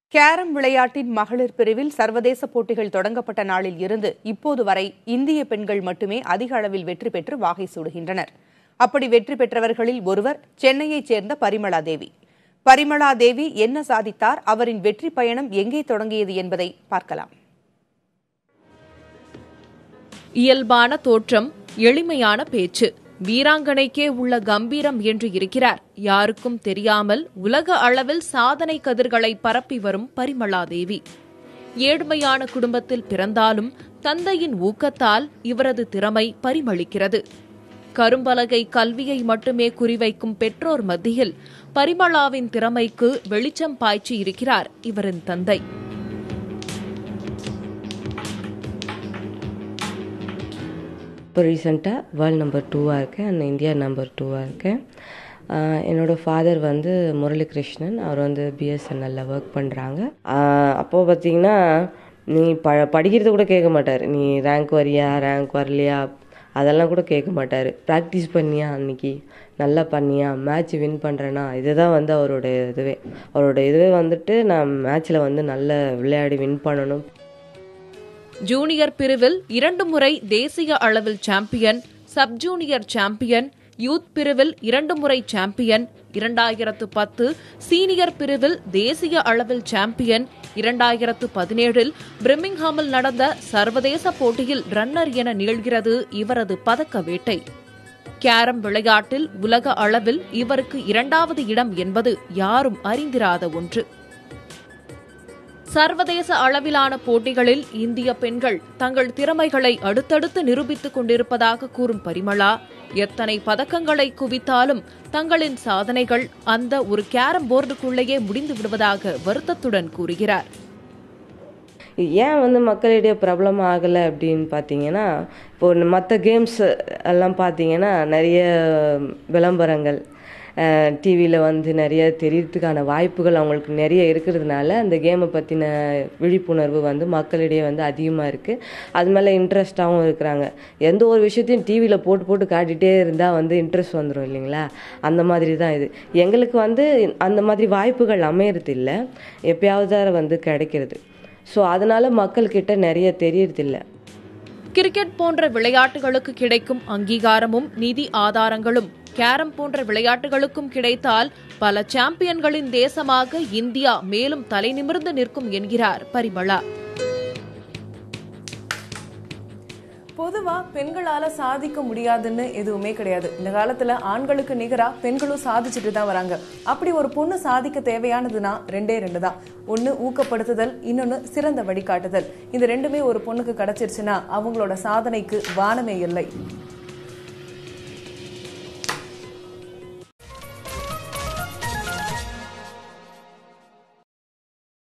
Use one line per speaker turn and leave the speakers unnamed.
carrom விளையாட்டின் மகளிர் பிரிவில் சர்வதேச போட்டிகள் தொடங்கப்பட்ட நாளில் இருந்து இப்போது வரை இந்திய பெண்கள் மட்டுமே அதிக அளவில் வெற்றி பெற்று வாகை சூடுகின்றனர் அப்படி வெற்றி பெற்றவர்களில் ஒருவர் சென்னையைச் சேர்ந்த பரிமளா தேவி பரிமளா தேவி என்ன சாதித்தார் அவரின் வெற்றி பயணம் எங்கே தொடங்கியது என்பதை பார்க்கலாம்
இயல்பான தோற்றம் எளிமையான பேச்சு வீராங்கனைக்கே உள்ள கம்பீரம் என்று இருக்கிறார் யாருக்கும் தெரியாமல் உலக அளவில் சாதனை கதிர்களை பரப்பி வரும் பரிமளா தேவி ஏழ்மையான குடும்பத்தில் பிறந்தாலும் தந்தையின் ஊக்கத்தால் இவரது திறமை பரிமளிக்கிறது கரும்பலகை கல்வியை மட்டுமே குறிவைக்கும் பெற்றோர் மத்தியில் பரிமளாவின் திறமைக்கு வெளிச்சம் பாய்ச்சி இருக்கிறார் இவரின் தந்தை
இப்போ ரீசெண்டாக வேர்ல்ட் நம்பர் டூவாக இருக்கேன் அண்ட் இந்தியா நம்பர் டூவாக இருக்கேன் ஆஹ் என்னோட ஃபாதர் வந்து முரளிகிருஷ்ணன் அவர் வந்து பிஎஸ்என்எல்ல ஒர்க் பண்ணுறாங்க அப்போது பார்த்தீங்கன்னா நீ ப படிக்கிறது கூட கேட்க மாட்டார் நீ ரேங்க் வரியா ரேங்க் வரலையா அதெல்லாம் கூட கேட்க மாட்டார் ப்ராக்டிஸ் பண்ணியா அன்னைக்கு நல்லா பண்ணியா மேட்ச் வின் பண்ணுறேன்னா இதுதான் வந்து அவரோட இதுவே அவரோட இதுவே வந்துட்டு நான் மேட்ச்சில் வந்து நல்ல விளையாடி வின் பண்ணணும்
ஜூனியர் பிரிவில் இரண்டு முறை தேசிய அளவில் champion sub junior champion youth பிரிவில் இரண்டு முறை சாம்பியன் இரண்டாயிரத்து பத்து சீனியர் பிரிவில் தேசிய அளவில் சாம்பியன் இரண்டாயிரத்து பதினேழில் பிரிமிங்ஹாமில் நடந்த சர்வதேச போட்டியில் ரன்னர் என நிகழ்கிறது இவரது பதக்க வேட்டை கேரம் விளையாட்டில் உலக அளவில் இவருக்கு இரண்டாவது இடம் என்பது யாரும் அறிந்திராத ஒன்று சர்வதேச அளவிலான போட்டிகளில் இந்திய பெண்கள் தங்கள் திறமைகளை அடுத்தடுத்து நிரூபித்துக் கொண்டிருப்பதாக கூறும் பரிமளா எத்தனை பதக்கங்களை குவித்தாலும் தங்களின் சாதனைகள் அந்த ஒரு கேரம் போர்டுக்குள்ளேயே முடிந்து விடுவதாக வருத்தத்துடன் கூறுகிறார்
ஏன் வந்து மக்களிடையே பிரபலம் ஆகலை அப்படின்னு பார்த்தீங்கன்னா இப்போ மற்ற கேம்ஸ் எல்லாம் பார்த்தீங்கன்னா நிறைய விளம்பரங்கள் டிவியில் வந்து நிறைய தெரியறதுக்கான வாய்ப்புகள் அவங்களுக்கு நிறைய இருக்கிறதுனால அந்த கேமை பற்றின விழிப்புணர்வு வந்து மக்களிடையே வந்து அதிகமாக இருக்குது அது மேலே இன்ட்ரெஸ்டாகவும் இருக்கிறாங்க எந்த ஒரு விஷயத்தையும் டிவியில் போட்டு போட்டு காட்டிகிட்டே இருந்தால் வந்து இன்ட்ரெஸ்ட் வந்துடும் இல்லைங்களா அந்த மாதிரி தான் இது எங்களுக்கு வந்து அந்த மாதிரி வாய்ப்புகள் அமையறது இல்லை எப்பயாவது தான் வந்து கிடைக்கிறது ஸோ அதனால மக்கள்கிட்ட நிறைய தெரியறதில்ல
கிரிக்கெட் போன்ற விளையாட்டுகளுக்கு கிடைக்கும் அங்கீகாரமும் நிதி ஆதாரங்களும் கேரம் போன்ற விளையாட்டுகளுக்கும் கிடைத்தால் பல சாம்பியன்களின் தேசமாக இந்தியா மேலும் தலைநிமிர்ந்து நிற்கும் என்கிறார் பரிமளா
பொதுவா பெண்களால சாதிக்க முடியாதுன்னு எதுவுமே கிடையாது இந்த காலத்துல ஆண்களுக்கு நிகரா பெண்களும் சாதிச்சுட்டு தான் வராங்க அப்படி ஒரு பொண்ணு சாதிக்க தேவையானதுன்னா ரெண்டே ரெண்டு தான் ஒன்னு ஊக்கப்படுத்துதல் இன்னொன்னு சிறந்த வழிகாட்டுதல் இந்த ரெண்டுமே ஒரு பொண்ணுக்கு கிடைச்சிருச்சுன்னா அவங்களோட சாதனைக்கு வானமே இல்லை